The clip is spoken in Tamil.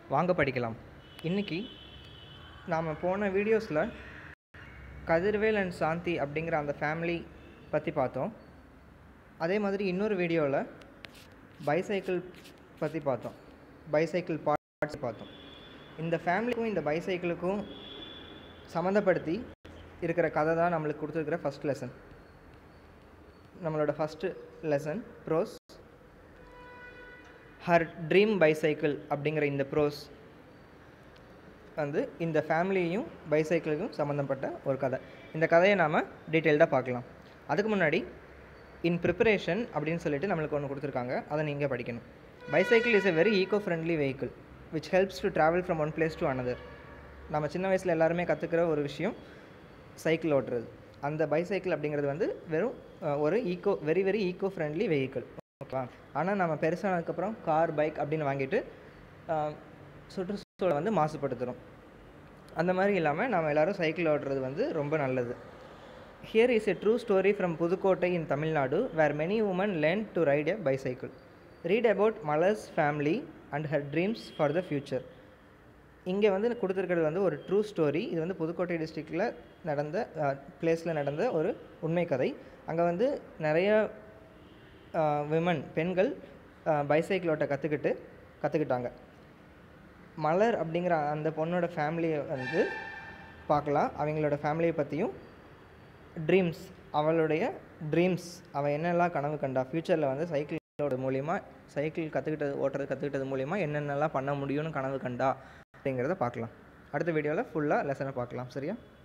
வாங்க படிக்கலாம் இன்றைக்கி நாம் போன வீடியோஸில் கதிர்வேல் அண்ட் சாந்தி அப்படிங்கிற அந்த ஃபேமிலி பற்றி பார்த்தோம் அதே மாதிரி இன்னொரு வீடியோவில் பைசைக்கிள் பற்றி பார்த்தோம் பைசைக்கிள் பார்ட்ஸ் பார்த்தோம் இந்த ஃபேமிலிக்கும் இந்த பைசைக்கிளுக்கும் சம்மந்தப்படுத்தி இருக்கிற கதை தான் நம்மளுக்கு கொடுத்துருக்கிற ஃபஸ்ட் லெசன் நம்மளோட first lesson prose her dream bicycle அப்படிங்கிற இந்த ப்ரோஸ் வந்து இந்த ஃபேமிலியையும் பைசைக்கிளுக்கும் சம்மந்தப்பட்ட ஒரு கதை இந்த கதையை நாம் டீட்டெயில்டாக பார்க்கலாம் அதுக்கு முன்னாடி இன் ப்ரிப்பரேஷன் அப்படின்னு சொல்லிட்டு நம்மளுக்கு ஒன்று கொடுத்துருக்காங்க அதை நீங்கள் படிக்கணும் bicycle is a very eco friendly vehicle which helps to travel from one place to another நம்ம சின்ன வயசில் எல்லாருமே கற்றுக்கிற ஒரு விஷயம் சைக்கிள் ஓட்டுறது அந்த பைசைக்கிள் அப்படிங்கிறது வந்து வெறும் அஹ், ஒரு eco very very eco friendly vehicle ஓகேவா ஆனால் நம்ம பெருசானதுக்கப்புறம் கார் பைக் அப்படின்னு வாங்கிட்டு அஹ், சுற்றுச்சூழலை வந்து மாசுபடுத்துகிறோம் அந்த மாதிரி இல்லாமல் நம்ம எல்லாரும் சைக்கிள் ஓட்டுறது வந்து ரொம்ப நல்லது here is a true story from Pudukkottai in Tamil Nadu where many women learn to ride a bicycle read about Malar's family and her dreams for the future இங்கே வந்து கொடுத்துருக்கிறது வந்து ஒரு ட்ரூ ஸ்டோரி இது வந்து புதுக்கோட்டை டிஸ்ட்ரிக்டில் நடந்த பிளேஸில் நடந்த ஒரு உண்மை கதை அங்கே வந்து நிறைய விமன் பெண்கள் பைசைக்கிள் ஓட்ட கற்றுக்கிட்டு கற்றுக்கிட்டாங்க மலர் அப்படிங்கிற அந்த பொண்ணோட ஃபேமிலியை வந்து பார்க்கலாம் அவங்களோட ஃபேமிலியை பற்றியும் ட்ரீம்ஸ் அவளுடைய ட்ரீம்ஸ் அவள் என்னெல்லாம் கனவு கண்டா ஃப்யூச்சரில் வந்து சைக்கிளோட மூலிமா சைக்கிள் கற்றுக்கிட்டது ஓட்டுறது கற்றுக்கிட்டது மூலிமா என்னென்னலாம் பண்ண முடியும்னு கனவு கண்டா அப்படிங்கிறத பார்க்கலாம் அடுத்த வீடியோவில் ஃபுல்லாக லெசனை பார்க்கலாம் சரியா